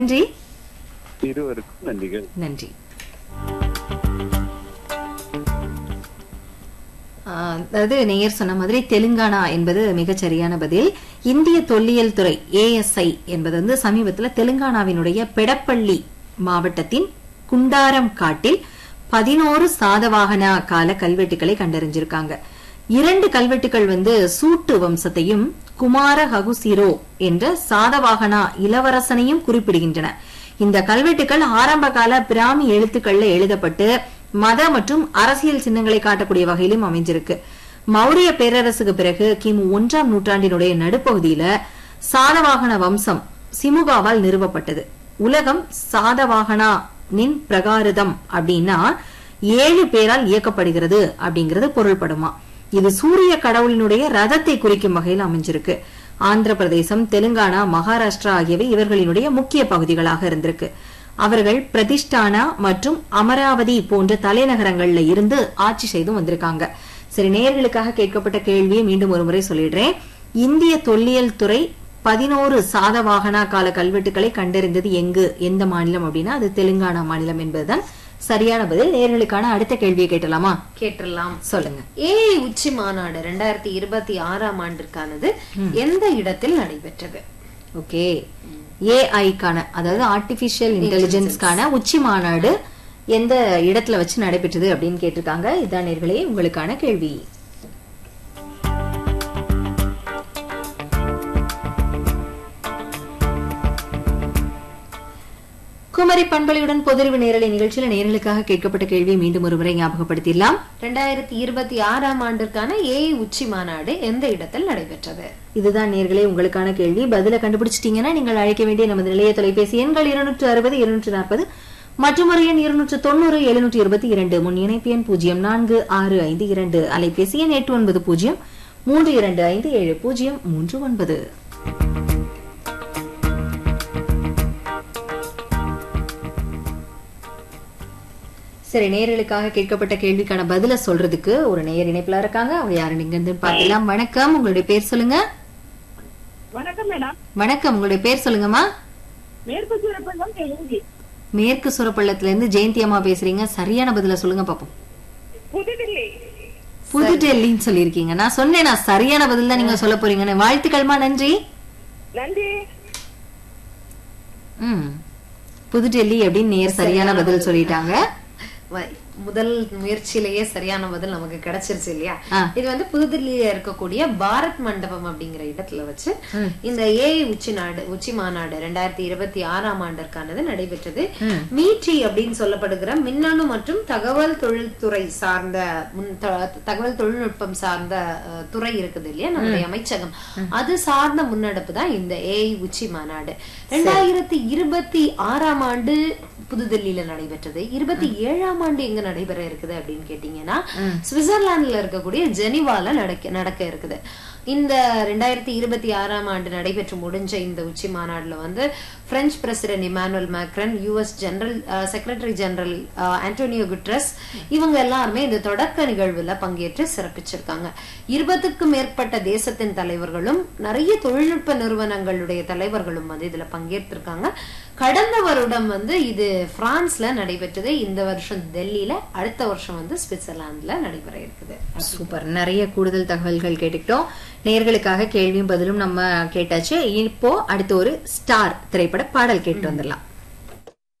நன்றி இருவருக்கும் நன்றிகள் நன்றி ஆஹ், அதாவது நேயர் சொன்ன மாதிரி தெலுங்கானா என்பது மிகச் சரியான பதில் இந்திய தொல்லியல் துறை ஏஎஸ்ஐ என்பது வந்து சமீபத்தில் தெலுங்கானாவினுடைய பெடப்பள்ளி மாவட்டத்தின் குண்டாரம் காட்டில் பதினோரு சாதவாகன கால கல்வெட்டுகளை கண்டறிஞ்சிருக்காங்க இரண்டு கல்வெட்டுகள் வந்து சூட்டு வம்சத்தையும் குமார ஹகுசிரோ என்ற சாதவாகனா இளவரசனையும் குறிப்பிடுகின்றன இந்த கல்வெட்டுகள் ஆரம்ப கால பிராமி எழுத்துக்கள்ல எழுதப்பட்டு மத மற்றும் அரசியல் சின்னங்களை காட்டக்கூடிய வகையிலும் அமைஞ்சிருக்கு மௌரிய பேரரசுக்கு பிறகு கிமு ஒன்றாம் நூற்றாண்டினுடைய நடுப்பகுதியில சாதவாகன வம்சம் சிமுகாவால் நிறுவப்பட்டது உலகம் சாதவாகனானின் பிரகாரதம் அப்படின்னா ஏழு பேரால் இயக்கப்படுகிறது அப்படிங்கிறது பொருள்படுமா இது சூரிய கடவுளினுடைய ரதத்தை குறிக்கும் வகையில் அமைஞ்சிருக்கு ஆந்திர பிரதேசம் தெலுங்கானா மகாராஷ்டிரா ஆகியவை இவர்களினுடைய முக்கிய பகுதிகளாக இருந்திருக்கு அவர்கள் பிரதிஷ்டானா மற்றும் அமராவதி போன்ற தலைநகரங்கள்ல இருந்து ஆட்சி செய்தும் வந்திருக்காங்க சரி நேயர்களுக்காக கேட்கப்பட்ட கேள்வியை மீண்டும் ஒரு முறை சொல்லிடுறேன் இந்திய தொல்லியல் துறை பதினோரு சாதவாகனா கால கல்வெட்டுகளை கண்டறிந்தது எங்கு எந்த மாநிலம் அப்படின்னா அது தெலுங்கானா மாநிலம் என்பதுதான் சரியான பதில் நேயர்களுக்கான அடுத்த கேள்வியை கேட்டலாமா கேட்டுடலாம் சொல்லுங்க ஏஐ உச்சி மாநாடு ரெண்டாயிரத்தி இருபத்தி ஆறாம் ஆண்டிற்கானது எந்த இடத்தில் நடைபெற்றது ஓகே ஏஐக்கான அதாவது ஆர்டிபிஷியல் இன்டெலிஜென்ஸ்க்கான உச்சி மாநாடு எந்த இடத்துல வச்சு நடைபெற்றது அப்படின்னு கேட்டிருக்காங்க இதான் நேர்களே உங்களுக்கான கேள்வி குமரி பண்பலையுடன் பொதுறிவு நேரலை நிகழ்ச்சியில நேர்களுக்காக கேட்கப்பட்ட கேள்வியை மீண்டும் ஒருமுறை ஞாபகப்படுத்திடலாம் ரெண்டாயிரத்தி இருபத்தி ஆறாம் ஆண்டிற்கான ஏஐ உச்சி மாநாடு எந்த இடத்தில் நடைபெற்றது இதுதான் நேர்களே உங்களுக்கான கேள்வி பதில கண்டுபிடிச்சிட்டீங்கன்னா நீங்கள் அழைக்க வேண்டிய நமது நிலைய தொலைபேசி எண்கள் இருநூற்று அறுபது இருநூற்று நாற்பது மற்றும் ஒரு எண் இருநூற்று தொண்ணூறு எழுநூற்று இருபத்தி இரண்டு முன் இணைப்பு எண் பூஜ்ஜியம் நான்கு ஆறு ஐந்து இரண்டு அலைபேசி எண் எட்டு ஒன்பது பூஜ்ஜியம் மூன்று இரண்டு ஐந்து ஏழு பூஜ்ஜியம் மூன்று ஒன்பது சரி நேயர்களுக்காக கேட்கப்பட்ட கேள்விக்கான பதில சொல்றதுக்கு ஒரு நேயர் இணைப்புல இருக்காங்க அவங்க யாரு நீங்க இருந்து பார்க்கலாம் வணக்கம் உங்களுடைய பேர் சொல்லுங்க வணக்கம் மேடம் வணக்கம் உங்களுடைய பேர் சொல்லுங்கம்மா மேற்கு சூரப்பள்ளம் தெலுங்கு மேற்கு சுரப்பள்ளத்துல இருந்து ஜெயந்தி அம்மா பேசுறீங்க சரியான பதில சொல்லுங்க பாப்போம் புதுடில்லி புது டெல்லின்னு சொல்லியிருக்கீங்க நான் சொன்னேன் நான் சரியான பதில் தான் நீங்க சொல்ல போறீங்கன்னு வாழ்த்துக்கள்மா நன்றி நன்றி ம் புது டெல்லி அப்படின்னு நேர் சரியான பதில் சொல்லிட்டாங்க வ- முதல் முயற்சியிலேயே சரியான பதில் நமக்கு கிடைச்சிருச்சு இல்லையா ஆ. இது வந்து புதுதில்லியில இருக்கக்கூடிய பாரத் மண்டபம் அப்படிங்கிற இடத்துல வச்சு இந்த ஏஐ உச்சி நாடு உச்சி மாநாடு ரெண்டாயிரத்தி இருபத்தி ஆறாம் ஆண்டிற்கானது நடைபெற்றது மீட்ரி அப்படின்னு சொல்லப்படுகிற மின்னணு மற்றும் தகவல் தொழில்துறை சார்ந்த முன் த- தகவல் தொழில்நுட்பம் சார்ந்த அஹ், துறை இருக்குது இல்லையா நம்முடைய அமைச்சகம் அது சார்ந்த முன்னெடுப்பு தான் இந்த ஏஐ உச்சி மாநாடு ரெண்டாயிரத்தி இருபத்தி ஆறாம் ஆண்டு புதுதில்லியில நடைபெற்றது இருபத்தி ஏழாம் ஆண்டு எங்க நடைபெற இருக்குது அப்படின்னு கேட்டீங்கன்னா சுவிட்சர்லாந்துல இருக்கக்கூடிய ஜெனிவால நடக்க நடக்க இருக்குது இந்த ரெண்டாயிரத்தி இருபத்தி ஆறாம் ஆண்டு நடைபெற்று முடிஞ்ச இந்த உச்சி மாநாடுல வந்து French president Emmanuel Macron US general secretary general Antonio Guterres இவங்க எல்லாருமே இந்த தொடக்க நிகழ்வுல பங்கேற்று சிறப்பிச்சிருக்காங்க இருபதுக்கும் மேற்பட்ட தேசத்தின் தலைவர்களும் நிறைய தொழில்நுட்ப நிறுவனங்களுடைய தலைவர்களும் வந்து இதுல பங்கேற்றிருக்காங்க கடந்த வருடம் வந்து இது பிரான்ஸ்ல நடைபெற்றது இந்த வருஷம் டெல்லியில அடுத்த வருஷம் வந்து சுவிட்சர்லாந்துல நடைபெற இருக்குது சூப்பர் நிறைய கூடுதல் தகவல்கள் கேட்டுக்கிட்டோம் நேர்களுக்காக கேள்வியும் பதிலும் நம்ம கேட்டாச்சு இப்போ அடுத்து ஒரு ஸ்டார் திரைப்பட பாடல் கேட்டு வந்துடலாம்